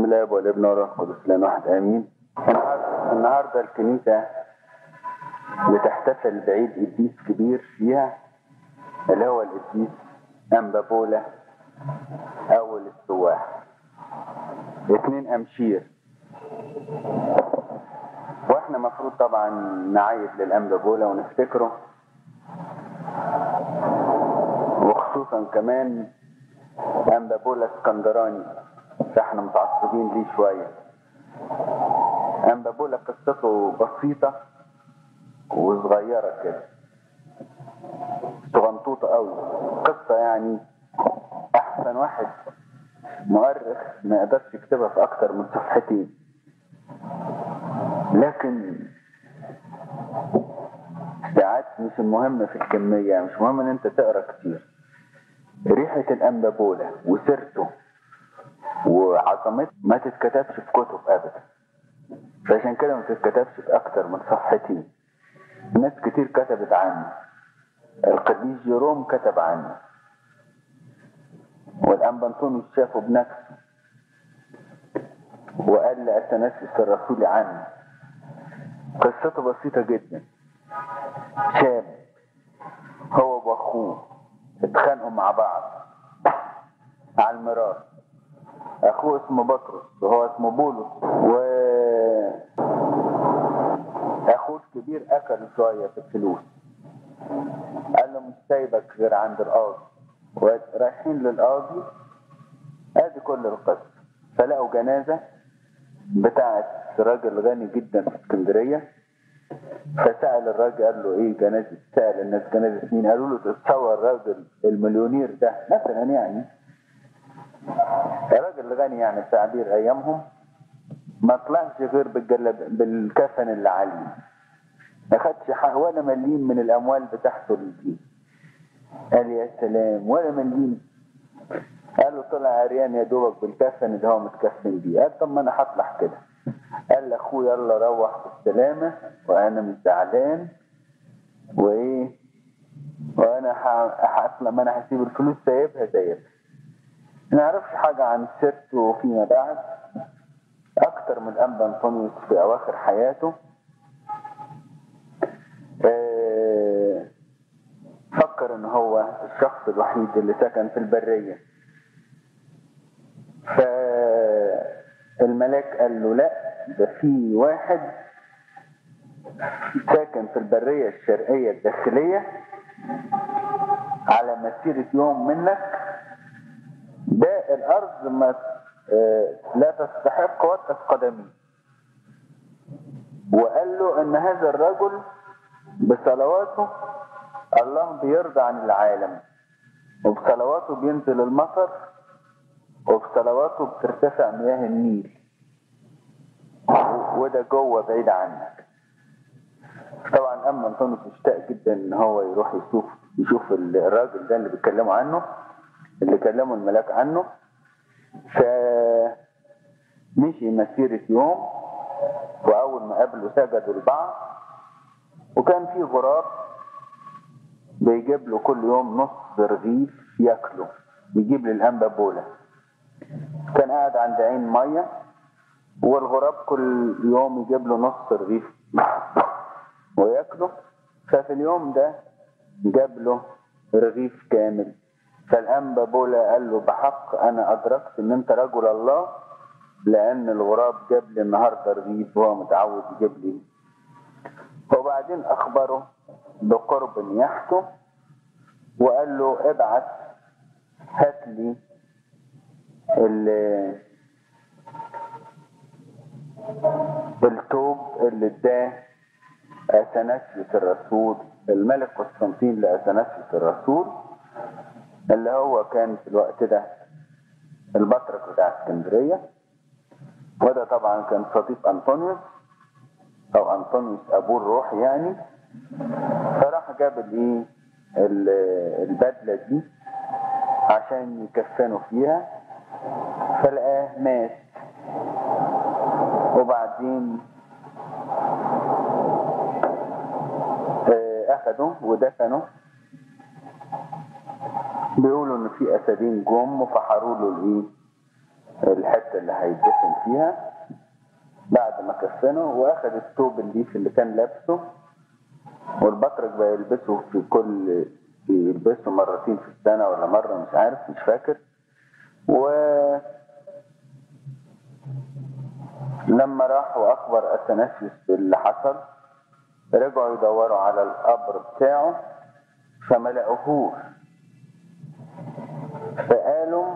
الاب والابن والروح القدس لان واحد امين النهارده النهارده الكنيسه بتحتفل بعيد قديس كبير فيها اللي هو القديس امبابولا اول السواح اتنين امشير واحنا مفروض طبعا نعيد للامبابولا ونفتكره وخصوصا كمان امبابولا اسكندراني فاحنا متعصبين ليه شويه امبابولا قصته بسيطه وصغيره كده صغنطوطه قوي قصه يعني احسن واحد مؤرخ ما يقدرش يكتبها في اكتر من صفحتين لكن ساعات مش المهم في الكمية مش مهم ان انت تقرا كتير ريحة الأنبابولة وسيرته وعظمته ما تتكتبش في كتب أبدا فعشان كده ما تتكتبش في أكتر من صفحتين ناس كتير كتبت عنه القديس جيروم كتب عنه والأنبا أنطونيوس شافه بنفسه وقال لأتناسيوس الرسول عنه قصته بسيطة جدا شاب هو واخوه اتخانقوا مع بعض على الميراث اخوه اسمه بطرس وهو اسمه بولس و اخوه الكبير اكل شويه في الفلوس قال له مش سايبك غير عند القاضي ورايحين للقاضي ادي كل القصه فلقوا جنازه بتاعت راجل غني جدا في اسكندريه فسأل الراجل قال له ايه جنازة سأل الناس جنازة مين قالوا له تتصور الراجل المليونير ده مثلا يعني الراجل الغني يعني بتعبير ايامهم ما طلعش غير بالجلب بالكفن اللي عليه ما خدش حق ولا مليم من الاموال بتاعته دي قال يا سلام ولا مليم قال له طلع عريان يا دوبك بالكفن اللي هو متكفن بيه قال طب ما انا هطلع كده قال لاخوه يلا روح بالسلامه وانا مش زعلان وايه وانا هطلع ما انا هسيب الفلوس سايبها سايبها ما نعرفش حاجه عن سيرته فيما بعد اكتر من انبا انطونيوس في اواخر حياته اه فكر ان هو الشخص الوحيد اللي سكن في البريه فالملاك قال له لا ده في واحد ساكن في البرية الشرقية الداخلية على مسيرة يوم منك ده الأرض ما لا تستحق وقف قدمي وقال له ان هذا الرجل بصلواته الله بيرضى عن العالم وبصلواته بينزل المطر وبصلواته بترتفع مياه النيل وده جوه بعيد عنك طبعا اما انطونيوس اشتاق جدا ان هو يروح يشوف يشوف الراجل ده اللي بيتكلموا عنه اللي كلموا الملاك عنه فمشي مسيرة يوم واول ما قابلوا سجدوا لبعض وكان في غراب بيجيب له كل يوم نص رغيف ياكله بيجيب للانبا بولا كان قاعد عند عين ميه والغراب كل يوم يجيب له نص رغيف وياكله ففي اليوم ده جاب له رغيف كامل فالانبا بولا قال له بحق انا ادركت ان انت رجل الله لان الغراب جاب لي النهارده رغيف وهو متعود يجيب لي وبعدين اخبره بقرب نياحته وقال له ابعت هات لي التوب اللي اداه اثناسيوس الرسول الملك قسطنطين لاثناسيوس الرسول اللي هو كان في الوقت ده البطرك بتاع اسكندريه وده طبعا كان صديق انطونيوس او انطونيوس ابوه الروح يعني فراح جاب الايه البدله دي عشان يكفنوا فيها فلقاه مات وبعدين اخدوا ودفنوا بيقولوا ان في اسدين جم وفحروا له الايه الحته اللي هيدفن فيها بعد ما كفنه واخد الثوب الليف اللي كان لابسه والبطرك بقى يلبسه في كل يلبسه مرتين في السنه ولا مره مش عارف مش فاكر و لما راح واخبر اثناسيوس باللي حصل رجعوا يدوروا على القبر بتاعه فما لقوهوش فقالوا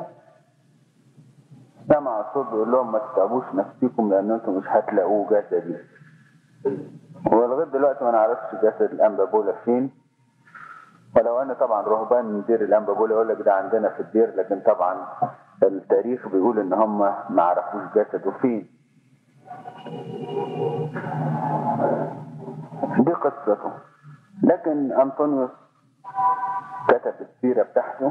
سمع صوت بيقول لهم ما تتعبوش نفسكم لان انتم مش هتلاقوه جسدي ولغايه دلوقتي ما نعرفش جسد الانبابولا فين ولو ان طبعا رهبان دير الانبابولا يقول لك ده عندنا في الدير لكن طبعا التاريخ بيقول ان هم ما عرفوش جسده فين دي قصته لكن انطونيوس كتب السيره بتاعته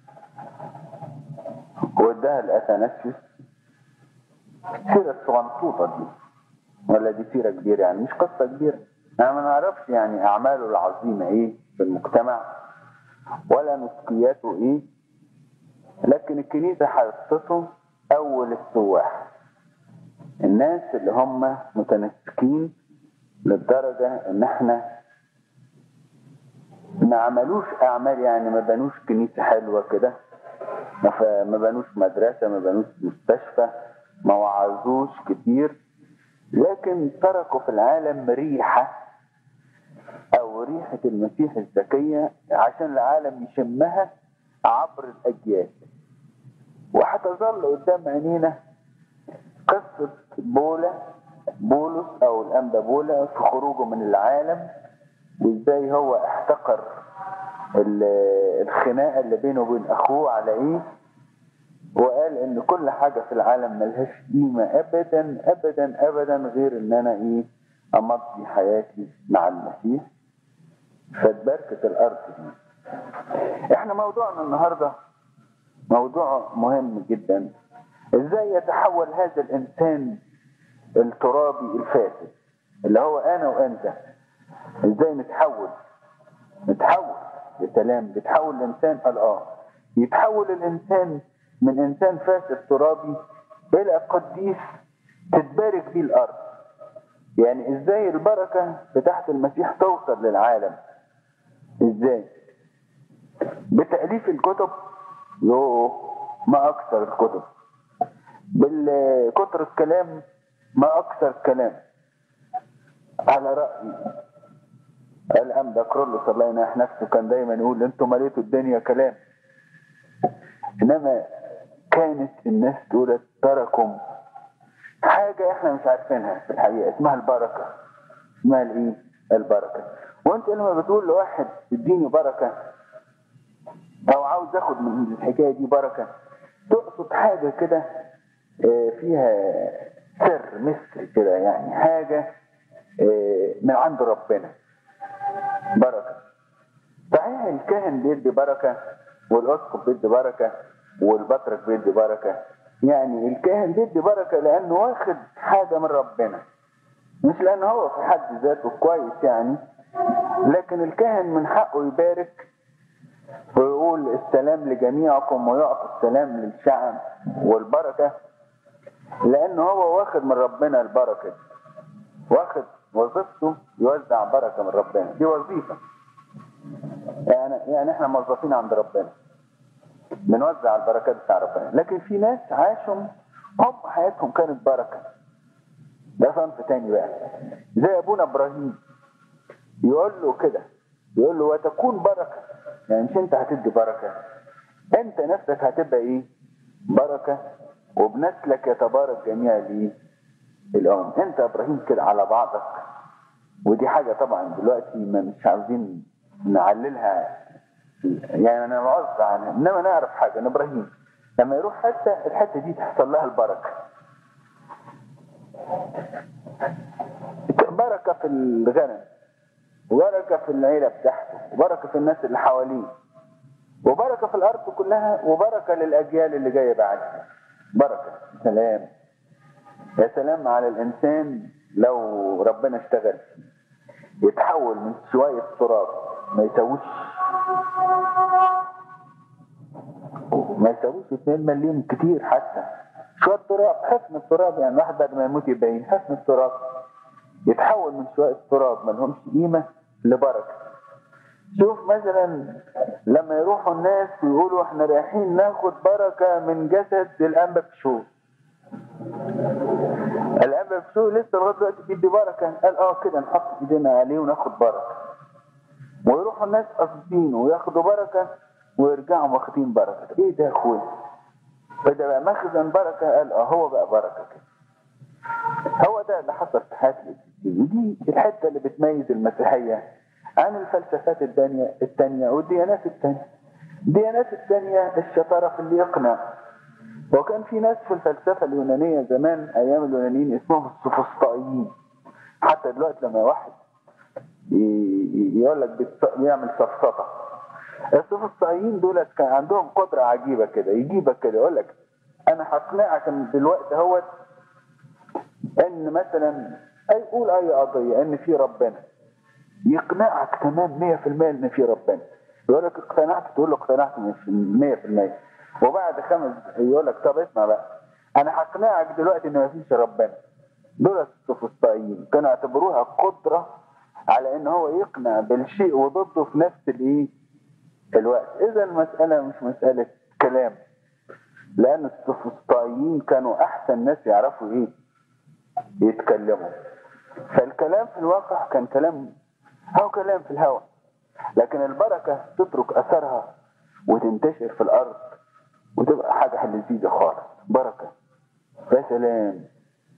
واداها لاثناسيوس سيرة صغنطوطة دي ولا دي سيرة كبيرة يعني مش قصة كبيرة أنا ما نعرفش يعني أعماله العظيمة إيه في المجتمع ولا مسكياته إيه لكن الكنيسة حطته أول السواح الناس اللي هم متنسكين للدرجة إن إحنا ما عملوش أعمال يعني ما بنوش كنيسة حلوة كده ما بنوش مدرسة ما بنوش مستشفى ما وعظوش كتير لكن تركوا في العالم ريحة أو ريحة المسيح الزكية عشان العالم يشمها عبر الأجيال وهتظل قدام عينينا قصة بولا بولس أو الأنبا بولا في خروجه من العالم وإزاي هو احتقر الخناقة اللي بينه وبين أخوه على إيه وقال ان كل حاجة في العالم ملهاش قيمة ابدا ابدا ابدا غير ان انا ايه امضي حياتي مع المسيح فاتبركت الارض دي احنا موضوعنا النهاردة موضوع مهم جدا ازاي يتحول هذا الانسان الترابي الفاسد اللي هو انا وانت ازاي نتحول نتحول يا سلام بيتحول الانسان قال اه يتحول الانسان من انسان فاسد ترابي الى قديس تتبارك بيه الارض يعني ازاي البركه بتاعت المسيح توصل للعالم ازاي بتاليف الكتب يوه ما اكثر الكتب بالكتر الكلام ما اكثر الكلام على رايي الانبا كرولوس الله يناح نفسه كان دايما يقول انتوا مليتوا الدنيا كلام انما كانت الناس دول تركوا حاجة احنا مش عارفينها في الحقيقة اسمها البركة اسمها الايه البركة وانت لما بتقول لواحد اديني بركة او عاوز اخد من الحكاية دي بركة تقصد حاجة كده فيها سر مصري كده يعني حاجة من عند ربنا بركة صحيح الكاهن بيدي بركة والاسقف بيدي بركة والبطرك بيدي بركة يعني الكاهن بيدي بركة لأنه واخد حاجة من ربنا مش لأن هو في حد ذاته كويس يعني لكن الكاهن من حقه يبارك ويقول السلام لجميعكم ويعطي السلام للشعب والبركة لأنه هو واخد من ربنا البركة واخد وظيفته يوزع بركة من ربنا دي وظيفة يعني يعني احنا موظفين عند ربنا بنوزع البركات بتاع ربنا لكن في ناس عاشوا هم حياتهم كانت بركة ده صنف تاني بقى زي ابونا ابراهيم يقول له كده يقول له وتكون بركة يعني مش انت هتدي بركة انت نفسك هتبقى ايه بركة وبنسلك يتبارك جميع الايه الامم انت يا ابراهيم كده على بعضك ودي حاجة طبعا دلوقتي ما مش عاوزين نعللها يعني انا معوز عنها انما نعرف حاجه ان ابراهيم لما يروح حته الحته دي تحصل لها البركه بركه في الغنم وبركه في العيله بتاعته وبركه في الناس اللي حواليه وبركه في الارض كلها وبركه للاجيال اللي جايه بعدها بركه سلام يا سلام على الانسان لو ربنا اشتغل يتحول من شويه تراب ما يسويش ما يساويش 2 مليون كتير حتى شويه تراب حفن التراب يعني الواحد بعد ما يموت يبين حفن التراب يتحول من شويه تراب ما لهمش قيمه لبركه شوف مثلا لما يروحوا الناس ويقولوا احنا رايحين ناخد بركه من جسد الانبا بشوي الانبا بشوي لسه لغايه دلوقتي بيدي بركه قال اه كده نحط ايدينا عليه وناخد بركه ويروحوا الناس قاصدينه وياخدوا بركه ويرجعوا واخدين بركه ايه ده يا اخويا فده بقى مخزن بركه قال اه هو بقى بركه كده هو ده اللي حصل في حياه القديسين دي الحته اللي بتميز المسيحيه عن الفلسفات الثانيه الثانيه والديانات الثانيه الديانات الثانيه الشطاره في اللي يقنع وكان في ناس في الفلسفه اليونانيه زمان ايام اليونانيين اسمهم السوفسطائيين حتى دلوقتي لما واحد يقول لك بيعمل سفسطه السوفسطائيين دول كان عندهم قدره عجيبه كده يجيبك كده يقول لك انا هقنعك ان دلوقتي هو ان مثلا اي قول اي قضيه ان في ربنا يقنعك تمام 100% ان في ربنا يقول لك اقتنعت تقول له اقتنعت 100% وبعد خمس يقول لك طب اسمع بقى انا هقنعك دلوقتي ان مفيش ربنا دول السوفسطائيين كانوا يعتبروها قدره على ان هو يقنع بالشيء وضده في نفس الايه الوقت اذا المساله مش مساله كلام لان السوفسطائيين كانوا احسن ناس يعرفوا ايه يتكلموا فالكلام في الواقع كان كلام هو كلام في الهواء لكن البركه تترك اثرها وتنتشر في الارض وتبقى حاجه لذيذه خالص بركه يا سلام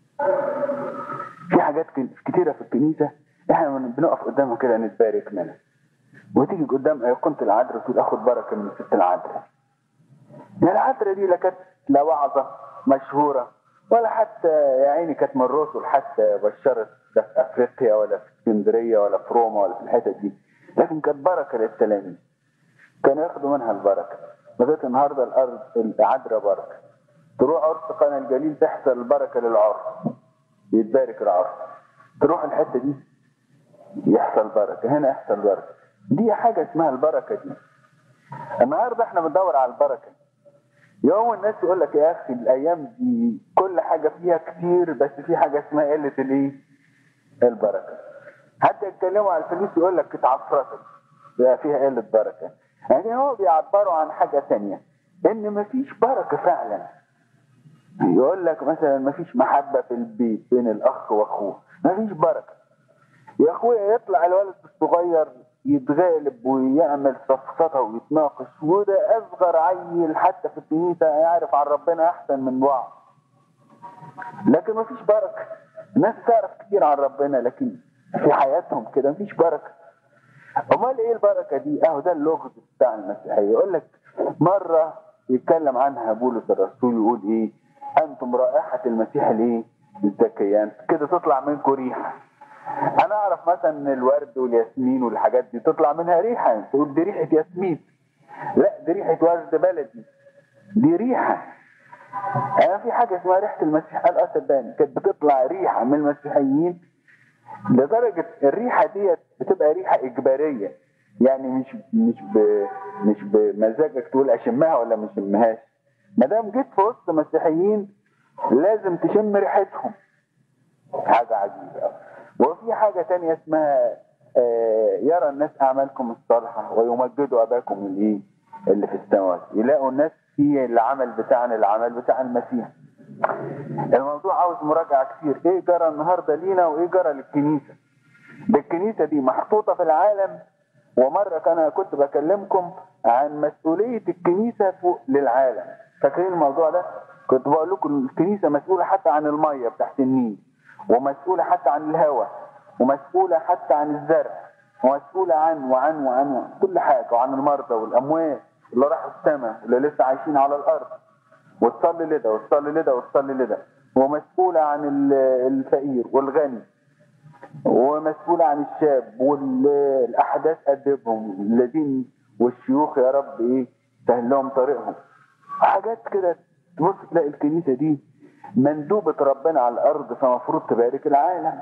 في حاجات كتيره في الكنيسه احنا بنقف قدامها كده نتبارك منها وتيجي قدام ايقونه العذراء وتقول اخد بركه من الست العذراء يعني العذراء دي لا كانت لا وعظه مشهوره ولا حتى يا عيني كانت من الرسل حتى بشرت لا في افريقيا ولا في اسكندريه ولا في روما ولا في الحتت دي لكن كانت بركه للتلاميذ كانوا ياخدوا منها البركه لغايه النهارده الارض العذراء بركه تروح عرس قنا الجليل تحصل البركه للعرس يتبارك العرس تروح الحته دي يحصل بركه هنا يحصل بركه دي حاجه اسمها البركه دي النهارده احنا بندور على البركه يوم الناس يقول لك يا اخي الايام دي كل حاجه فيها كتير بس في حاجه اسمها قله الايه البركه حتى يتكلموا على الفلوس يقول لك اتعفرتت بقى فيها قله بركه يعني هو بيعبروا عن حاجه ثانيه ان مفيش بركه فعلا يقول لك مثلا مفيش محبه في البيت بين الاخ واخوه مفيش بركه يا اخويا يطلع الولد الصغير يتغالب ويعمل سفسطه ويتناقش وده اصغر عيل حتى في الكنيسه يعرف عن ربنا احسن من بعض لكن مفيش بركه الناس تعرف كتير عن ربنا لكن في حياتهم كده مفيش بركه امال ايه البركه دي اهو ده اللغز بتاع المسيحيه يقول لك مره يتكلم عنها بولس الرسول يقول ايه انتم رائحه المسيح الايه الزكيان كده تطلع منكم ريحه انا اعرف مثلا ان الورد والياسمين والحاجات دي تطلع منها ريحه تقول دي ريحه ياسمين لا دي ريحه ورد بلدي دي ريحه انا في حاجه اسمها ريحه المسيح قال اه صدقني كانت بتطلع ريحه من المسيحيين لدرجه الريحه ديت بتبقى ريحه اجباريه يعني مش مش ب مش بمزاجك تقول اشمها ولا ما اشمهاش ما دام جيت في وسط مسيحيين لازم تشم ريحتهم حاجه عجيبه وفي حاجة تانية اسمها آه يرى الناس أعمالكم الصالحة ويمجدوا أباكم الإيه اللي في السماوات يلاقوا الناس في العمل بتاعنا العمل بتاع المسيح الموضوع عاوز مراجعة كتير إيه جرى النهاردة لينا وإيه جرى للكنيسة ده الكنيسة دي محطوطة في العالم ومرة كان كنت بكلمكم عن مسؤولية الكنيسة فوق للعالم فاكرين الموضوع ده كنت بقول لكم الكنيسة مسؤولة حتى عن المية بتاعت النيل ومسؤولة حتى عن الهواء ومسؤولة حتى عن الزرع ومسؤولة عن وعن وعن, وعن كل حاجة وعن المرضى والأموات اللي راحوا السماء اللي لسه عايشين على الأرض وتصلي لده وتصلي لده وتصلي لده ومسؤولة عن الفقير والغني ومسؤولة عن الشاب والأحداث أدبهم الذين والشيوخ يا رب إيه سهل لهم طريقهم حاجات كده تبص تلاقي الكنيسة دي مندوبة ربنا على الأرض فمفروض تبارك العالم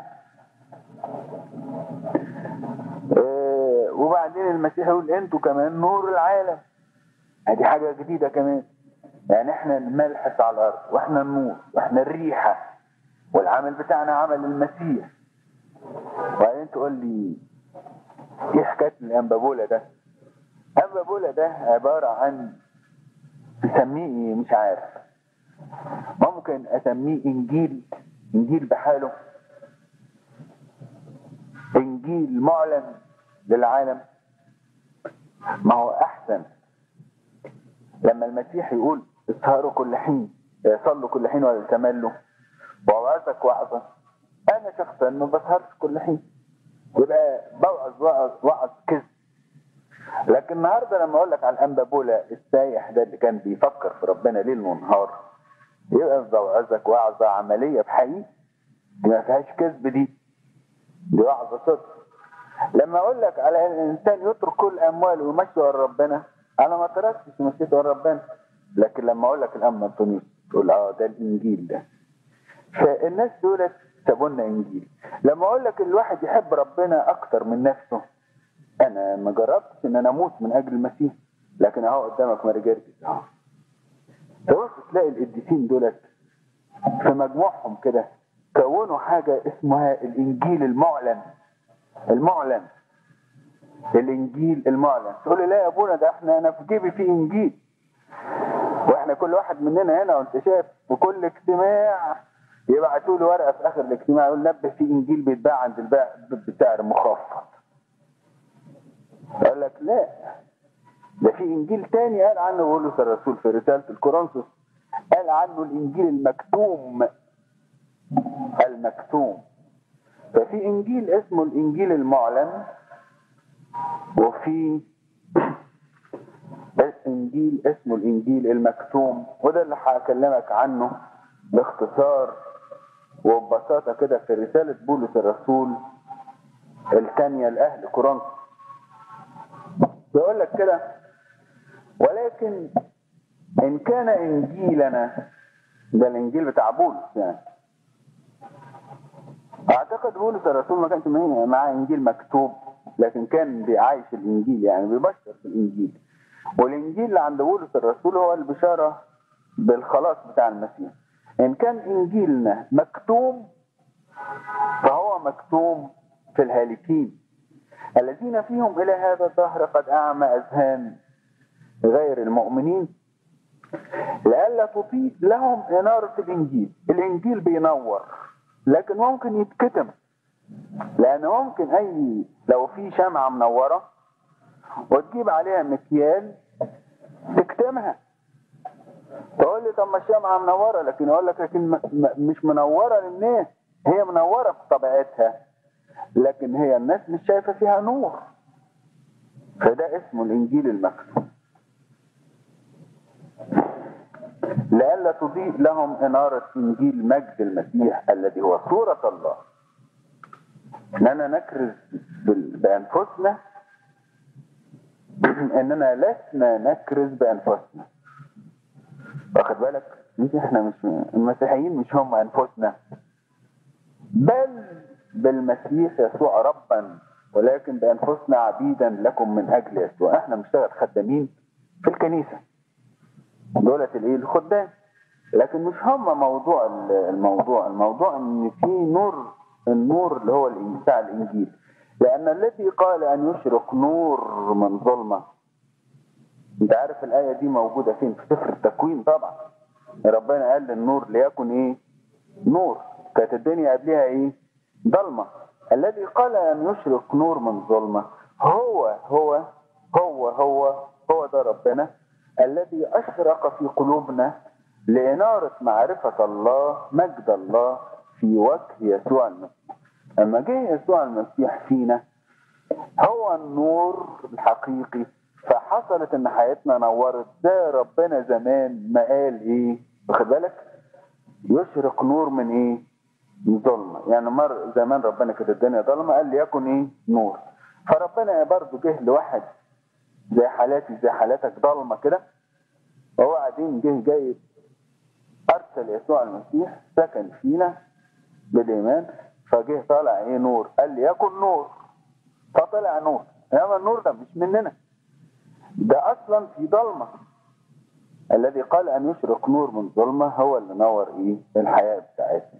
آه وبعدين المسيح يقول انتوا كمان نور العالم ادي حاجة جديدة كمان يعني احنا الملح على الارض واحنا النور واحنا الريحه والعمل بتاعنا عمل المسيح وبعدين تقول لي ايه حكايه الانبابوله ده انبابوله ده عباره عن تسميه ايه مش عارف ممكن اسميه انجيل انجيل بحاله انجيل معلن للعالم ما هو احسن لما المسيح يقول اسهروا كل حين صلوا كل حين ولا تملوا ووعظك وعظة انا شخصا ما بسهرش كل حين يبقى بوعظ وعظ وعظ كذب لكن النهارده لما اقول لك على الانبابولا السايح ده اللي كان بيفكر في ربنا ليل ونهار يبقى بوعظك وعظة عملية بحقيقة ما فيهاش كذب دي دي وعظة صدق لما اقول لك على ان الانسان يترك كل امواله ويمشي ورا ربنا انا ما تركتش مشيت ورا ربنا لكن لما اقول لك الام انطونيوس تقول اه ده الانجيل ده فالناس دولت سابوا لنا انجيل لما اقول لك الواحد يحب ربنا اكتر من نفسه انا ما جربتش ان انا اموت من اجل المسيح لكن اهو قدامك ماري جرجس اهو تبص تلاقي القديسين دولت في مجموعهم كده كونوا حاجه اسمها الانجيل المعلن المعلن الانجيل المعلن تقول لي لا يا ابونا ده احنا انا في جيبي في انجيل واحنا كل واحد مننا هنا وانت شايف في كل اجتماع يبعتوا له ورقه في اخر الاجتماع يقول نبه في انجيل بيتباع عند البائع بسعر مخفض قال لك لا ده في انجيل تاني قال عنه بولس الرسول في رساله الكورنثوس قال عنه الانجيل المكتوم المكتوم ففي انجيل اسمه الانجيل المعلن وفي انجيل اسمه الانجيل المكتوم وده اللي هكلمك عنه باختصار وببساطه كده في رساله بولس الرسول الثانيه لاهل كورنثوس بيقول لك كده ولكن ان كان انجيلنا ده الانجيل بتاع بولس يعني اعتقد بولس الرسول ما كانش معاه انجيل مكتوب لكن كان بيعايش الانجيل يعني بيبشر في الانجيل والانجيل اللي عند بولس الرسول هو البشاره بالخلاص بتاع المسيح ان كان انجيلنا مكتوم فهو مكتوم في الهالكين الذين فيهم الى هذا الدهر قد اعمى اذهان غير المؤمنين لئلا تطيب لهم اناره الانجيل الانجيل بينور لكن ممكن يتكتم لان ممكن اي لو في شمعة منورة وتجيب عليها مكيال تكتمها تقول لي طب ما الشمعة منورة لكن اقول لك لكن مش منورة للناس هي منورة في طبيعتها لكن هي الناس مش شايفة فيها نور فده اسمه الانجيل المكتوب لئلا تضيء لهم إنارة إنجيل مجد المسيح الذي هو صورة الله إننا نكرز بأنفسنا إننا لسنا نكرز بأنفسنا واخد بالك مش إحنا مش المسيحيين مش هم أنفسنا بل بالمسيح يسوع ربا ولكن بأنفسنا عبيدا لكم من أجل يسوع إحنا بنشتغل خدامين في الكنيسة دولة الايه الخدام لكن مش هم موضوع الموضوع الموضوع ان في نور النور اللي هو بتاع الانجيل لان الذي قال ان يشرق نور من ظلمه انت عارف الايه دي موجوده فين في سفر التكوين طبعا ربنا قال للنور ليكن ايه نور كانت الدنيا قبلها ايه ضلمه الذي قال ان يشرق نور من ظلمه هو هو هو هو هو ده ربنا الذي أشرق في قلوبنا لإنارة معرفة الله مجد الله في وجه يسوع المسيح لما جه يسوع المسيح فينا هو النور الحقيقي فحصلت ان حياتنا نورت زي ربنا زمان ما قال ايه واخد بالك يشرق نور من ايه من ظلمه يعني مر زمان ربنا كانت الدنيا ظلمه قال ليكن ايه نور فربنا برضه جه لواحد زي حالاتي زي حالاتك ضلمه كده وهو قاعدين جه جايب ارسل يسوع المسيح سكن فينا بالايمان فجه طالع ايه نور قال لي يكن نور فطلع نور انما النور ده مش مننا ده اصلا في ضلمه الذي قال ان يشرق نور من ظلمه هو اللي نور ايه الحياه بتاعتنا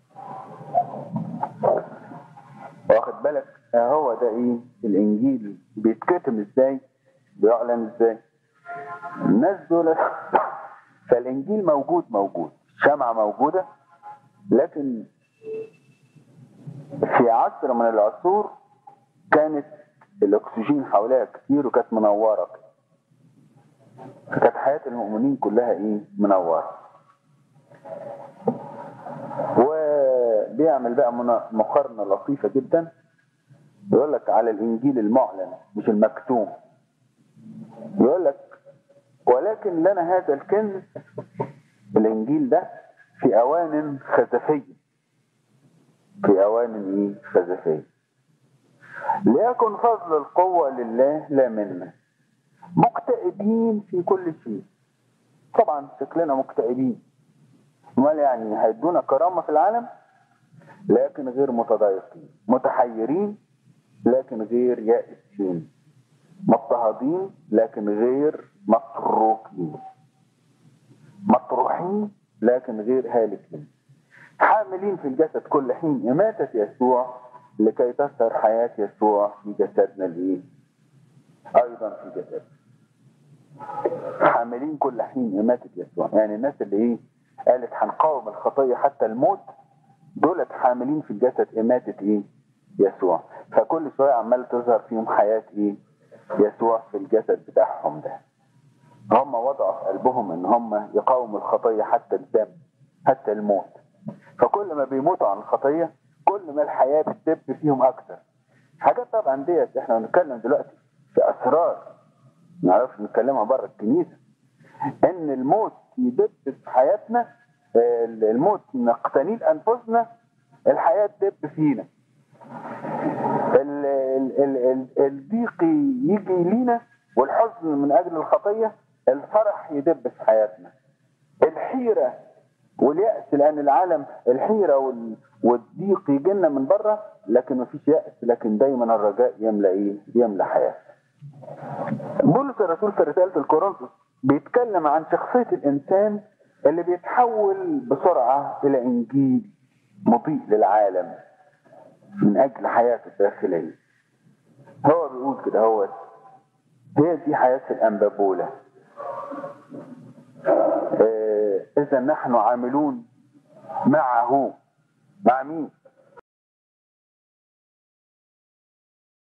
واخد بالك هو ده ايه الانجيل بيتكتم ازاي بيعلن ازاي الناس دول فالانجيل موجود موجود شمعة موجودة لكن في عصر من العصور كانت الاكسجين حواليها كتير وكانت منورة فكانت حياة المؤمنين كلها ايه منورة وبيعمل بقى مقارنة لطيفة جدا يقول لك على الانجيل المعلن مش المكتوم يقول لك ولكن لنا هذا الكنز الانجيل ده في اوان خزفيه في اوان ايه خزفيه ليكن فضل القوة لله لا منا مكتئبين في كل شيء طبعا شكلنا مكتئبين امال يعني هيدونا كرامة في العالم لكن غير متضايقين متحيرين لكن غير يائسين مضطهدين لكن غير متروكين مطروحين لكن غير هالكين حاملين في الجسد كل حين إماتة يسوع لكي تظهر حياة يسوع في جسدنا الإيه؟ أيضا في جسد حاملين كل حين إماتة يسوع يعني الناس اللي إيه قالت هنقاوم الخطية حتى الموت دولت حاملين في الجسد إماتة إيه يسوع فكل شوية عمال تظهر فيهم حياة إيه يسوع في الجسد بتاعهم ده هم وضعوا في قلبهم ان هم يقاوموا الخطية حتى الدم حتى الموت فكل ما بيموتوا عن الخطية كل ما الحياة بتدب فيهم اكتر حاجات طبعا ديت احنا بنتكلم دلوقتي في اسرار ما نعرفش نتكلمها بره الكنيسة ان الموت يدب في حياتنا الموت نقتنيل انفسنا الحياة تدب فينا ال ال ال الضيق يجي لينا والحزن من اجل الخطيه الفرح يدب في حياتنا الحيره واليأس لأن العالم الحيرة والضيق يجي لنا من بره لكن مفيش يأس لكن دايما الرجاء يملى إيه؟ يملى حياة. بولس الرسول في رسالة الكورنثوس بيتكلم عن شخصية الإنسان اللي بيتحول بسرعة إلى إنجيل مضيء للعالم من أجل حياته الداخلية. هو بيقول كده هو هي دي حياة الأنبابولة إذا نحن عاملون معه مع مين؟